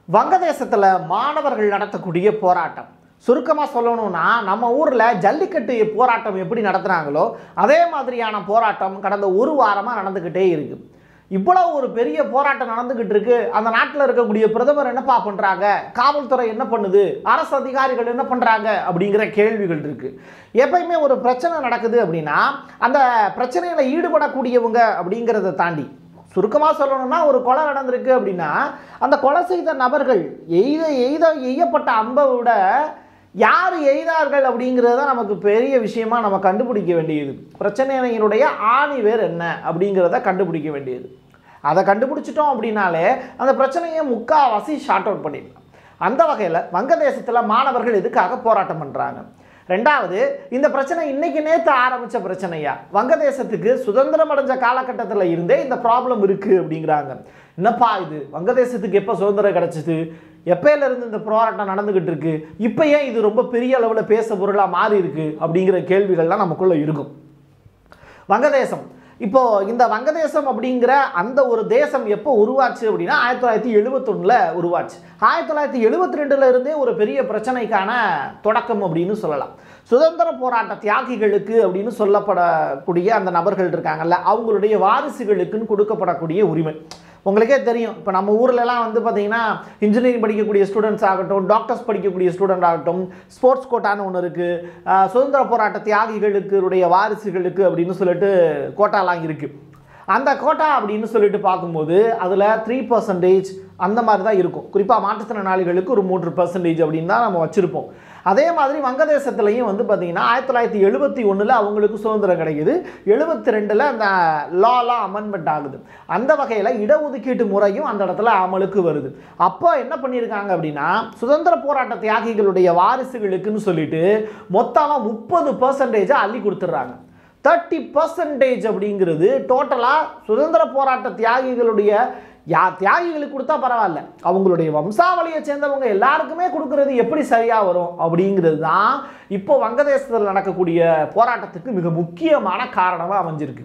வங்கதேசத்தில் மாணவர்கள் நடத்தக்கூடிய போராட்டம் சுருக்கமாக சொல்லணும்னா நம்ம ஊரில் ஜல்லிக்கட்டு போராட்டம் எப்படி நடத்துனாங்களோ அதே மாதிரியான போராட்டம் கடந்த ஒரு வாரமாக நடந்துக்கிட்டே இருக்கு இவ்வளவு ஒரு பெரிய போராட்டம் நடந்துக்கிட்டு இருக்கு அந்த நாட்டில் இருக்கக்கூடிய பிரதமர் என்னப்பா பண்ணுறாங்க காவல்துறை என்ன பண்ணுது அரசு அதிகாரிகள் என்ன பண்ணுறாங்க அப்படிங்கிற கேள்விகள் இருக்கு எப்பயுமே ஒரு பிரச்சனை நடக்குது அப்படின்னா அந்த பிரச்சனையில் ஈடுபடக்கூடியவங்க அப்படிங்கிறத தாண்டி சுருக்கமாக சொல்லணும்னா ஒரு கொலை நடந்திருக்கு அப்படின்னா அந்த கொலை செய்த நபர்கள் எய்த எய்த எய்யப்பட்ட அம்பை விட யார் எய்தார்கள் அப்படிங்கிறது தான் நமக்கு பெரிய விஷயமா நம்ம கண்டுபிடிக்க வேண்டியது பிரச்சனையினுடைய ஆணி வேர் என்ன அப்படிங்கிறத கண்டுபிடிக்க வேண்டியது அதை கண்டுபிடிச்சிட்டோம் அப்படின்னாலே அந்த பிரச்சனையை முக்காவாசி ஷார்ட் அவுட் பண்ணிடலாம் அந்த வகையில் வங்கதேசத்தில் மாணவர்கள் எதுக்காக போராட்டம் பண்ணுறாங்க ரெண்டாவது இந்த பிரச்சனை இன்னைக்கு நேற்று ஆரம்பிச்ச பிரச்சனையா வங்கதேசத்துக்கு சுதந்திரம் அடைஞ்ச காலகட்டத்தில் இருந்தே இந்த ப்ராப்ளம் இருக்கு அப்படிங்கிறாங்க என்னப்பா இது வங்கதேசத்துக்கு எப்போ சுதந்திரம் கிடைச்சிது எப்பயில இருந்து இந்த போராட்டம் நடந்துகிட்டு இருக்கு இப்போ ஏன் இது ரொம்ப பெரிய அளவில் பேச பொருளாக மாறி இருக்கு அப்படிங்கிற கேள்விகள்லாம் நமக்குள்ள இருக்கும் வங்கதேசம் இப்போ இந்த வங்கதேசம் அப்படிங்கிற அந்த ஒரு தேசம் எப்போ உருவாச்சு அப்படின்னா ஆயிரத்தி தொள்ளாயிரத்தி எழுபத்தொன்னில் உருவாச்சு ஆயிரத்தி தொள்ளாயிரத்தி எழுபத்தி ரெண்டுல இருந்தே ஒரு பெரிய பிரச்சனைக்கான தொடக்கம் அப்படின்னு சொல்லலாம் சுதந்திர போராட்ட தியாகிகளுக்கு அப்படின்னு சொல்லப்படக்கூடிய அந்த நபர்கள் இருக்காங்கல்ல அவங்களுடைய வாரிசுகளுக்குன்னு கொடுக்கப்படக்கூடிய உரிமை உங்களுக்கே தெரியும் இப்போ நம்ம ஊர்லலாம் வந்து பார்த்தீங்கன்னா இன்ஜினியரிங் படிக்கக்கூடிய ஸ்டூடெண்ட்ஸ் ஆகட்டும் டாக்டர்ஸ் படிக்கக்கூடிய ஸ்டூடெண்ட் ஆகட்டும் ஸ்போர்ட்ஸ் கோட்டான்னு ஒன்று இருக்குது சுதந்திர போராட்ட தியாகிகளுக்கு உடைய வாரிசுகளுக்கு அப்படின்னு சொல்லிட்டு கோட்டாலாம் இருக்குது அந்த கோட்டா அப்படின்னு சொல்லிட்டு பார்க்கும்போது அதில் த்ரீ பர்சன்டேஜ் அந்த மாதிரி தான் இருக்கும் குறிப்பாக மாற்றுத்திறனாளிகளுக்கு ஒரு மூன்று பர்சன்டேஜ் அப்படின்னு தான் நம்ம வச்சுருப்போம் அதே மாதிரி வங்கதேசத்துலையும் வந்து பார்த்தீங்கன்னா ஆயிரத்தி தொள்ளாயிரத்தி எழுபத்தி ஒன்றில் அவங்களுக்கு சுதந்திரம் கிடைக்குது எழுபத்தி ரெண்டில் அந்த லாலாம் அமெண்ட்மெண்ட் ஆகுது அந்த வகையில் இடஒதுக்கீட்டு முறையும் அந்த இடத்துல அமலுக்கு வருது அப்போ என்ன பண்ணியிருக்காங்க அப்படின்னா சுதந்திர போராட்ட தியாகிகளுடைய வாரிசுகளுக்குன்னு சொல்லிட்டு மொத்தமாக முப்பது பர்சன்டேஜை அள்ளி கொடுத்துட்றாங்க தேர்ட்டி பர்சன்டேஜ் அப்படிங்கிறது டோட்டலாக சுதந்திர போராட்ட தியாகிகளுடைய யா தியாகிகளுக்கு கொடுத்தா பரவாயில்ல அவங்களுடைய வம்சாவளியை சேர்ந்தவங்க எல்லாருக்குமே கொடுக்கறது எப்படி சரியாக வரும் அப்படிங்கிறது தான் இப்போ வங்கதேசத்தில் நடக்கக்கூடிய போராட்டத்துக்கு மிக முக்கியமான காரணமாக அமைஞ்சிருக்கு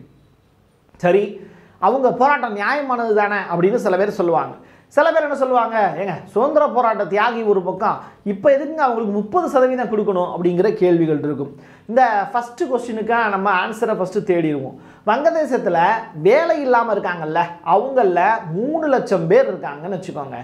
சரி அவங்க போராட்டம் நியாயமானது தானே அப்படின்னு சில பேர் சொல்லுவாங்க சில பேர் என்ன சொல்லுவாங்க ஏங்க சுதந்திர போராட்ட தியாகி ஒரு பக்கம் இப்போ எதுக்குங்க அவங்களுக்கு முப்பது சதவீதம் கொடுக்கணும் அப்படிங்கிற கேள்விகள் இருக்கும் இந்த ஃபஸ்ட்டு கொஸ்டினுக்காக நம்ம ஆன்சரை ஃபஸ்ட்டு தேடிடுவோம் வங்கதேசத்தில் வேலை இல்லாமல் இருக்காங்கல்ல அவங்கள மூணு லட்சம் பேர் இருக்காங்கன்னு வச்சுக்கோங்க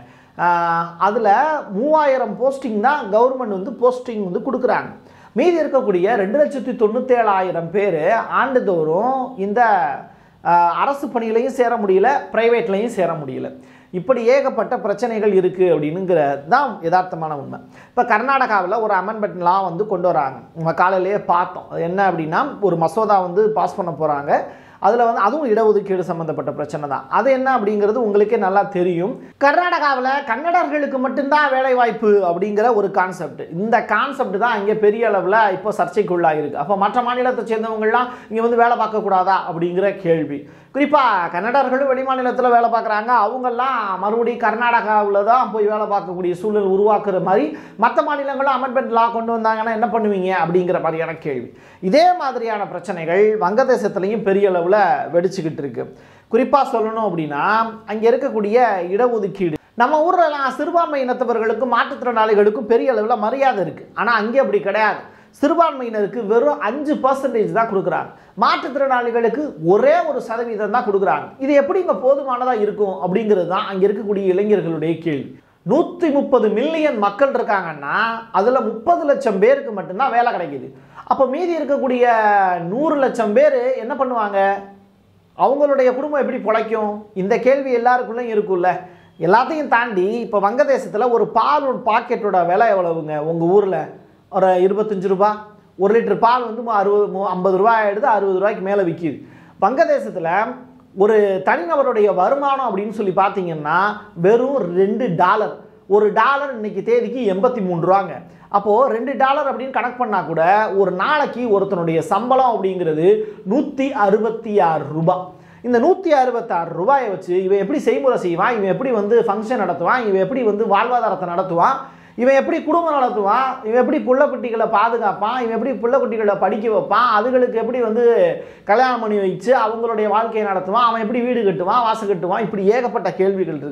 அதில் மூவாயிரம் போஸ்டிங் தான் கவர்மெண்ட் வந்து போஸ்டிங் வந்து கொடுக்குறாங்க மீதி இருக்கக்கூடிய ரெண்டு லட்சத்தி தொண்ணூற்றேழாயிரம் பேர் ஆண்டுதோறும் இந்த ஆஹ், அரசு பணியிலையும் சேர முடியல ப்ரைவேட்லையும் சேர முடியல இப்படி ஏகப்பட்ட பிரச்சனைகள் இருக்குது அப்படின்னுங்கிறது தான் யதார்த்தமான உண்மை இப்போ கர்நாடகாவில் ஒரு அமெண்ட்மெண்ட் லா வந்து கொண்டு வராங்க நம்ம காலையிலேயே பார்த்தோம் அது என்ன அப்படின்னா ஒரு மசோதா வந்து பாஸ் பண்ண போகிறாங்க அதில் வந்து அதுவும் இடஒதுக்கீடு சம்மந்தப்பட்ட பிரச்சனை தான் அது என்ன அப்படிங்கிறது உங்களுக்கே நல்லா தெரியும் கர்நாடகாவில் கன்னடர்களுக்கு மட்டும்தான் வேலை வாய்ப்பு அப்படிங்கிற ஒரு கான்செப்ட் இந்த கான்செப்ட் தான் இங்கே பெரிய அளவில் இப்போ சர்ச்சைக்குள்ளாக இருக்குது அப்போ மற்ற மாநிலத்தை சேர்ந்தவங்கலாம் இங்கே வந்து வேலை பார்க்கக்கூடாதா அப்படிங்கிற கேள்வி குறிப்பாக கன்னடர்களும் வெளிமாநிலத்தில் வேலை பார்க்குறாங்க அவங்கெல்லாம் மறுபடியும் கர்நாடகாவில் தான் போய் வேலை பார்க்கக்கூடிய சூழல் உருவாக்குற மாதிரி மற்ற மாநிலங்களும் அமெண்ட்மெண்ட் லா கொண்டு வந்தாங்கன்னா என்ன பண்ணுவீங்க அப்படிங்கிற மாதிரியான கேள்வி இதே மாதிரியான பிரச்சனைகள் வங்கதேசத்துலேயும் பெரிய அளவில் வெடிச்சுக்கிட்டு இருக்கு குறிப்பாக சொல்லணும் அப்படின்னா அங்கே இருக்கக்கூடிய இடஒதுக்கீடு நம்ம ஊர்லலாம் சிறுபான்மை இனத்தவர்களுக்கும் மாற்றுத்திறனாளிகளுக்கும் பெரிய அளவில் மரியாதை இருக்குது ஆனால் அங்கே அப்படி கிடையாது சிறுபான்மையினருக்கு வெறும் அஞ்சு பர்சன்டேஜ் தான் கொடுக்குறாங்க மாற்றுத்திறனாளிகளுக்கு ஒரே ஒரு சதவீதம் தான் கொடுக்குறாங்க இது எப்படி இங்கே போதுமானதாக இருக்கும் அப்படிங்கிறது தான் அங்கே இருக்கக்கூடிய இளைஞர்களுடைய கேள்வி நூற்றி முப்பது மில்லியன் மக்கள் இருக்காங்கன்னா அதில் முப்பது லட்சம் பேருக்கு மட்டும்தான் வேலை கிடைக்குது அப்போ மீதி இருக்கக்கூடிய நூறு லட்சம் பேர் என்ன பண்ணுவாங்க அவங்களுடைய குடும்பம் எப்படி பிழைக்கும் இந்த கேள்வி எல்லாருக்குள்ளேயும் இருக்கும்ல எல்லாத்தையும் தாண்டி இப்போ வங்கதேசத்தில் ஒரு பால் பாக்கெட்டோட விலை எவ்வளவுங்க உங்கள் ஊரில் ஒரு இருபத்தஞ்சு ரூபா ஒரு லிட்டர் பால் வந்து மு- அறுபது மு- ஐம்பது ரூபாய் ஆயிடுது அறுபது ரூபாய்க்கு மேலே விற்கிது வங்கதேசத்தில் ஒரு தனிநபருடைய வருமானம் அப்படின்னு சொல்லி பார்த்தீங்கன்னா வெறும் ரெண்டு டாலர் ஒரு டாலர் இன்னைக்கு தேதிக்கு எண்பத்தி மூணு ரூபாங்க அப்போது ரெண்டு டாலர் அப்படின்னு கணக்கு பண்ணால் கூட ஒரு நாளைக்கு ஒருத்தனுடைய சம்பளம் அப்படிங்கிறது நூற்றி அறுபத்தி ஆறு ரூபாய் இந்த நூற்றி அறுபத்தாறு ரூபாயை வச்சு இவன் எப்படி செய்முறை செய்வான் இவன் எப்படி வந்து ஃபங்க்ஷன் நடத்துவான் இவன் எப்படி வந்து வாழ்வாதாரத்தை நடத்துவான் இவன் எப்படி குடும்பம் நடத்துவான் இவன் எப்படி புள்ளக்குட்டிகளை பாதுகாப்பான் இவன் எப்படி புள்ளக்குட்டிகளை படிக்க வைப்பான் அதுகளுக்கு எப்படி வந்து கல்யாணம் பண்ணி வச்சு அவங்களுடைய வாழ்க்கையை நடத்துவான் அவன் எப்படி வீடு கட்டுவான் வாசல் கட்டுவான் இப்படி ஏகப்பட்ட கேள்விகள் இருக்குது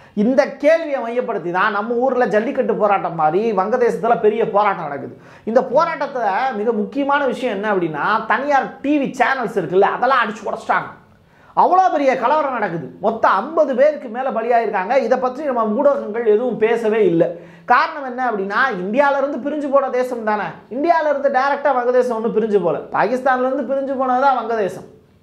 இந்த கேள்வியை மையப்படுத்தி தான் நம்ம ஊரில் ஜல்லிக்கட்டு போராட்டம் மாதிரி வங்கதேசத்தில் பெரிய போராட்டம் நடக்குது இந்த போராட்டத்தில் மிக முக்கியமான விஷயம் என்ன அப்படின்னா தனியார் டிவி சேனல்ஸ் இருக்குல்ல அதெல்லாம் அடிச்சு உடச்சிட்டாங்க அவ்வளோ பெரிய கலவரம் நடக்குது மொத்தம் ஐம்பது பேருக்கு மேலே பலியாயிருக்காங்க இதை பற்றி நம்ம ஊடகங்கள் எதுவும் பேசவே இல்லை காரணம் என்ன அப்படின்னா இந்தியாவிலேருந்து பிரிஞ்சு போன தேசம் தானே இந்தியாவிலேருந்து டைரெக்டாக வங்கதேசம் ஒன்றும் பிரிஞ்சு போகல பாகிஸ்தான்லேருந்து பிரிஞ்சு போனது தான் வங்கதேசம்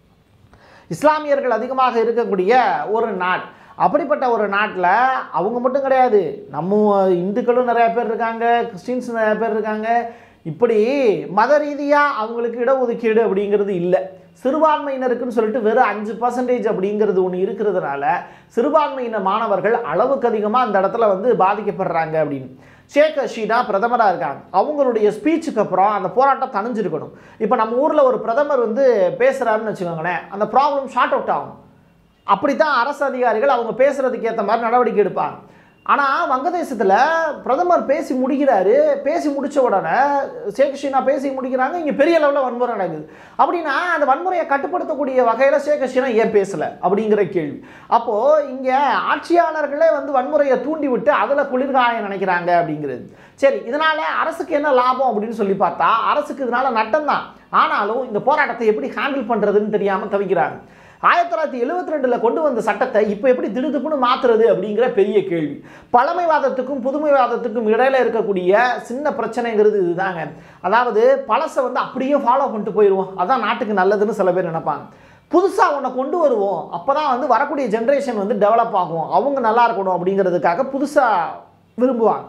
இஸ்லாமியர்கள் அதிகமாக இருக்கக்கூடிய ஒரு நாடு அப்படிப்பட்ட ஒரு நாட்டில் அவங்க மட்டும் கிடையாது நம்ம இந்துக்களும் நிறையா பேர் இருக்காங்க கிறிஸ்டின்ஸ் நிறையா பேர் இருக்காங்க இப்படி மத ரீதியாக அவங்களுக்கு இடஒதுக்கீடு அப்படிங்கிறது இல்லை சிறுபான்மையினருக்குன்னு சொல்லிட்டு வெறும் அஞ்சு பர்சன்டேஜ் அப்படிங்கிறது ஒன்று இருக்கிறதுனால சிறுபான்மையின மாணவர்கள் அளவுக்கு அதிகமாக அந்த இடத்துல வந்து பாதிக்கப்படுறாங்க அப்படின்னு ஷேக் ஹசீனா பிரதமராக இருக்காங்க அவங்களுடைய ஸ்பீச்சுக்கு அப்புறம் அந்த போராட்டம் தணிஞ்சிருக்கணும் இப்போ நம்ம ஊரில் ஒரு பிரதமர் வந்து பேசுகிறாருன்னு வச்சுக்கோங்களேன் அந்த ப்ராப்ளம் ஷார்ட் அவுட் ஆகும் அப்படி தான் அரசு அதிகாரிகள் அவங்க பேசுகிறதுக்கு ஏற்ற மாதிரி நடவடிக்கை எடுப்பாங்க ஆனால் வங்கதேசத்தில் பிரதமர் பேசி முடிக்கிறாரு பேசி முடித்த உடனே ஷேக் ஹசீனா பேசி முடிக்கிறாங்க இங்கே பெரிய லெவலில் வன்முறை நடக்குது அப்படின்னா அந்த வன்முறையை கட்டுப்படுத்தக்கூடிய வகையில் ஷேக் ஹசீனா ஏன் பேசலை அப்படிங்கிற கேள்வி அப்போது இங்கே ஆட்சியாளர்களே வந்து வன்முறையை தூண்டி விட்டு அதில் குளிர்காயம் நினைக்கிறாங்க அப்படிங்கிறது சரி இதனால் அரசுக்கு என்ன லாபம் அப்படின்னு சொல்லி பார்த்தா அரசுக்கு இதனால் நட்டம் தான் ஆனாலும் இந்த போராட்டத்தை எப்படி ஹேண்டில் பண்ணுறதுன்னு தெரியாமல் தவிக்கிறாங்க ஆயிரத்தி தொள்ளாயிரத்தி எழுபத்தி ரெண்டில் கொண்டு வந்த சட்டத்தை இப்போ எப்படி திடுதுப்புன்னு மாற்றுறது அப்படிங்கிற பெரிய கேள்வி பழமைவாதத்துக்கும் புதுமைவாதத்துக்கும் இடையில இருக்கக்கூடிய சின்ன பிரச்சனைங்கிறது இதுதாங்க அதாவது பழசை வந்து அப்படியே ஃபாலோ பண்ணிட்டு போயிடுவோம் அதான் நாட்டுக்கு நல்லதுன்னு சில பேர் நினைப்பாங்க புதுசாக ஒன்றை கொண்டு வருவோம் அப்போ தான் வந்து வரக்கூடிய ஜென்ரேஷன் வந்து டெவலப் ஆகும் அவங்க நல்லா இருக்கணும் அப்படிங்கிறதுக்காக புதுசாக விரும்புவாங்க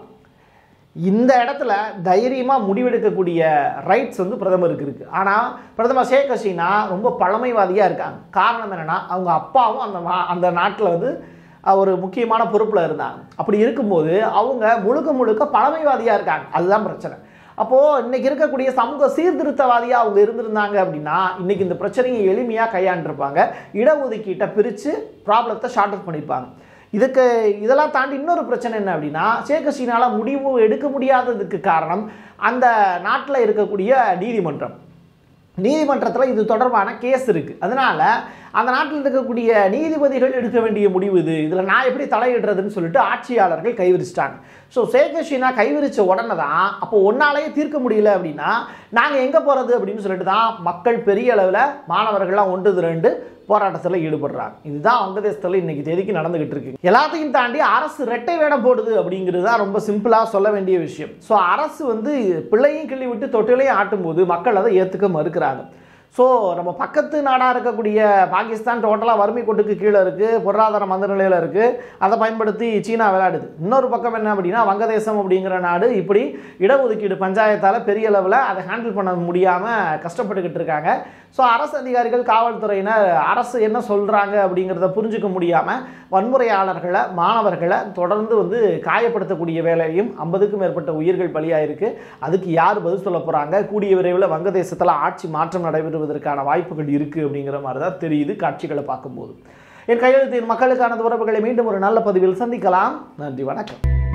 இந்த இடத்துல தைரியமாக முடிவெடுக்கக்கூடிய ரைட்ஸ் வந்து பிரதமருக்கு இருக்குது ஆனால் பிரதமர் ஷேக் ஹசீனா ரொம்ப பழமைவாதியாக இருக்காங்க காரணம் என்னென்னா அவங்க அப்பாவும் அந்த மா- அந்த நாட்டில் வந்து ஒரு முக்கியமான பொறுப்பில் இருந்தாங்க அப்படி இருக்கும்போது அவங்க முழுக்க முழுக்க பழமைவாதியாக இருக்காங்க அதுதான் பிரச்சனை அப்போது இன்னைக்கு இருக்கக்கூடிய சமூக சீர்திருத்தவாதியாக அவங்க இருந்திருந்தாங்க அப்படின்னா இன்னைக்கு இந்த பிரச்சனையை எளிமையாக கையாண்டிருப்பாங்க இடஒதுக்கீட்டை பிரித்து ப்ராப்ளத்தை ஷார்ட் அவுட் பண்ணியிருப்பாங்க இதுக்கு இதெல்லாம் தாண்டி இன்னொரு பிரச்சனை என்ன அப்படின்னா ஷேக் ஹசீனால முடிவு எடுக்க முடியாததுக்கு காரணம் அந்த நாட்டில் இருக்கக்கூடிய நீதிமன்றம் நீதிமன்றத்தில் இது தொடர்பான கேஸ் இருக்குது அதனால் அந்த நாட்டில் இருக்கக்கூடிய நீதிபதிகள் எடுக்க வேண்டிய முடிவு இது இதில் நான் எப்படி தலையிடுறதுன்னு சொல்லிட்டு ஆட்சியாளர்கள் கைவிரிச்சிட்டாங்க ஸோ ஷேக் ஹசீனா கைவிரிச்ச உடனே தான் அப்போ ஒன்னாலேயே தீர்க்க முடியல அப்படின்னா நாங்கள் எங்கே போகிறது அப்படின்னு சொல்லிட்டு தான் மக்கள் பெரிய அளவில் மாணவர்கள்லாம் ஒன்று திரண்டு போராட்டத்தில் ஈடுபடுறாங்க இதுதான் வங்கதேசத்தில் இன்னைக்கு தேதிக்கு நடந்துகிட்டு இருக்கு எல்லாத்தையும் தாண்டி அரசு ரெட்டை வேடம் போடுது அப்படிங்கிறது தான் ரொம்ப சிம்பிளாக சொல்ல வேண்டிய விஷயம் ஸோ அரசு வந்து பிள்ளையும் கிள்ளி விட்டு தொட்டிலையும் ஆட்டும்போது மக்கள் அதை ஏற்றுக்க மறுக்கிறாங்க ஸோ நம்ம பக்கத்து நாடாக இருக்கக்கூடிய பாகிஸ்தான் டோட்டலாக வறுமை கோட்டுக்கு கீழே இருக்குது பொருளாதார மந்த நிலையில் இருக்குது அதை பயன்படுத்தி சீனா விளையாடுது இன்னொரு பக்கம் என்ன அப்படின்னா வங்கதேசம் அப்படிங்கிற நாடு இப்படி இடஒதுக்கீடு பஞ்சாயத்தால் பெரிய அளவில் அதை ஹேண்டில் பண்ண முடியாமல் கஷ்டப்பட்டுக்கிட்டு இருக்காங்க ஸோ அரசு அதிகாரிகள் காவல்துறையினர் அரசு என்ன சொல்கிறாங்க அப்படிங்கிறத புரிஞ்சுக்க முடியாமல் வன்முறையாளர்களை மாணவர்களை தொடர்ந்து வந்து காயப்படுத்தக்கூடிய வேலையும் ஐம்பதுக்கும் மேற்பட்ட உயிர்கள் பலியாயிருக்கு அதுக்கு யார் பதில் சொல்ல போகிறாங்க கூடிய விரைவில் வங்கதேசத்தில் ஆட்சி மாற்றம் நடைபெறுவதற்கான வாய்ப்புகள் இருக்குது அப்படிங்கிற மாதிரி தான் தெரியுது காட்சிகளை பார்க்கும்போது என் கையெழுத்தின் மக்களுக்கான உறவுகளை மீண்டும் ஒரு நல்ல பதிவில் சந்திக்கலாம் நன்றி வணக்கம்